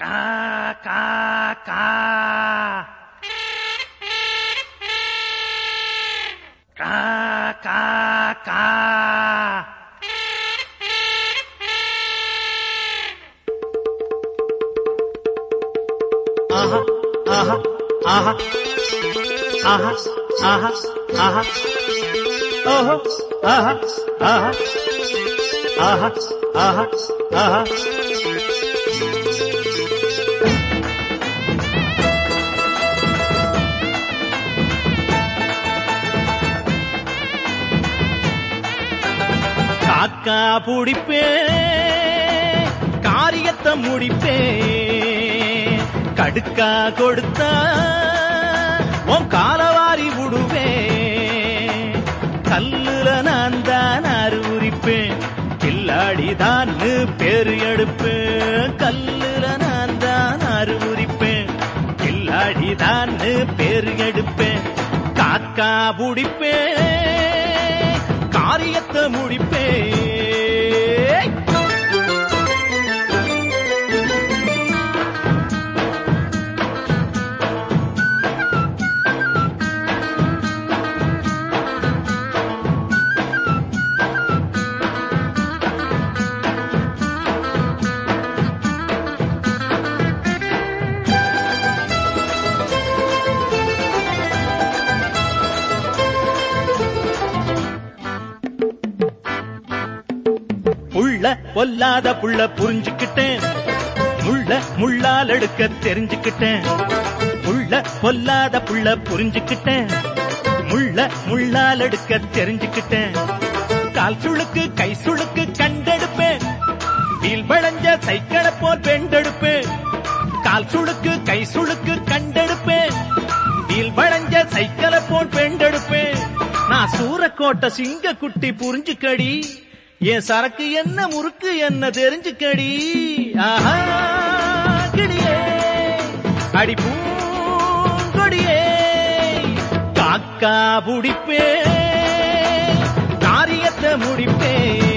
கா கா கா கா கா கா ஆஹா ஆஹா ஆஹா ஆஹா ஆஹா ஆஹா ஓஹோ ஆஹா ஆஹா ஆஹா ஆஹா ஆஹா காக்கா புடிப்பே காரியத்தை முடிப்பே கடுக்கா கொடுத்தா உன் காலவாரி விடுவே கல்லுல நான் தான் அறிவுரிப்பேன் கில்லாடி தான் பேரு எடுப்பேன் கல்லுல நான் தான் அறிவுரிப்பேன் கில்லாடி தான் பேரு எடுப்பேன் காக்கா புடிப்பேன் காரியத்தை முடிப்பேன் புள்ள பொல்லாத புள்ள புரிஞ்சுக்கிட்டேன் முள்ள முள்ளால் எடுக்க தெரிஞ்சுக்கிட்டேன் புள்ள பொல்லாத புள்ள புரிஞ்சுக்கிட்டேன் முள்ள முள்ளால் எடுக்க தெரிஞ்சுக்கிட்டேன் கால் சுளுக்கு கை சுளுக்கு கண்டெடுப்பேன் வீல் வளைஞ்ச சைக்கிளை போல் வெண்டெடுப்பேன் கால் சுளுக்கு கை சுளுக்கு கண்டெடுப்பேன் வீல் வளைஞ்ச சைக்கிளை போல் வெண்டெடுப்பேன் நான் சூரக்கோட்டை சிங்க குட்டி புரிஞ்சுக்கடி என் சரக்கு என்ன முறுக்கு என்ன தெரிஞ்சுக்கடி ஆஹா கிடியே அடி பூங்கொடியே காக்கா புடிப்பே காரியத்தை முடிப்பே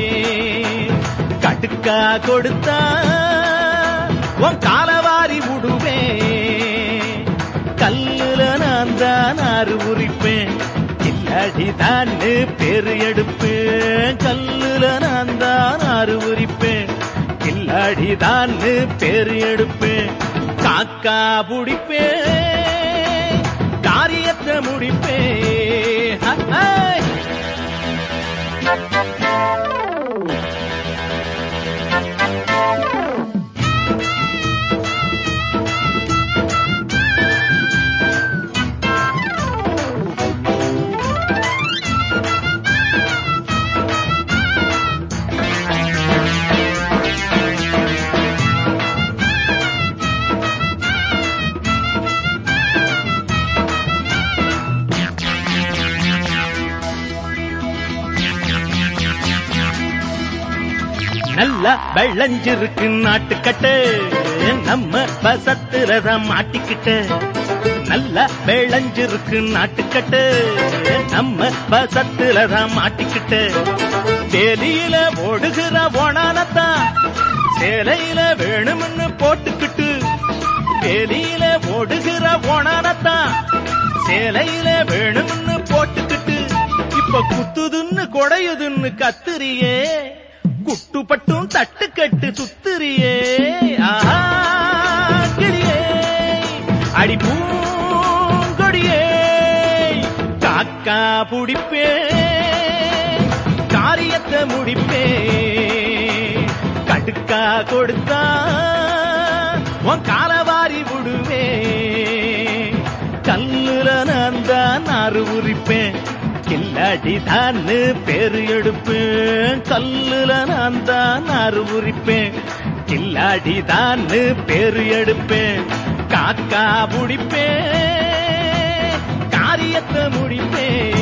கடுக்கா கொடுத்தா உன் காலவாரி விடுவே கல்லுல நான் தான் அறிவுரிப்பேன் கில்லாடி தான் பேரு எடுப்பேன் கல்லுல நான் தான் அறிவுரிப்பேன் கில்லாடி தான் பேரு எடுப்பேன் காக்கா புடிப்பேன் காரியத்தை முடிப்பேன் ஹ, ஹை. நல்ல வெள்ளஞ்சிருக்கு நாட்டுக்கட்டு நம்ம பசத்துலதான் மாட்டிக்கிட்டு நல்ல வெள்ளஞ்சிருக்கு நாட்டுக்கட்டு நம்ம பசத்துலதான் மாட்டிக்கிட்டு வேலியில ஓடுகிற ஓனானத்தான் சேலையில வேணும்னு போட்டுக்கிட்டு வேலியில ஓடுகிற ஓனானத்தான் சேலையில வேணும்னு போட்டுக்கிட்டு இப்ப குத்துதுன்னு கொடையுதுன்னு கத்துறியே குட்டுப்பட்டும் தட்டுக்கட்டு சுத்துறியே ஆஹா கிளியே அடி பூங்கொடியே காக்கா புடிப்பே காரியத்தை முடிப்பே கடுக்கா கொடுத்தா உன் காலவாரி விடுவே கல்லுல நான் தான் அறிவுரிப்பேன் கில்லாடி தான் பேரு எடுப்பேன் கல்லுல நான் தான் அறிவுரிப்பேன் கில்லாடி தான் பேரு எடுப்பேன் காக்கா புடிப்பேன் காரியத்தை முடிப்பேன்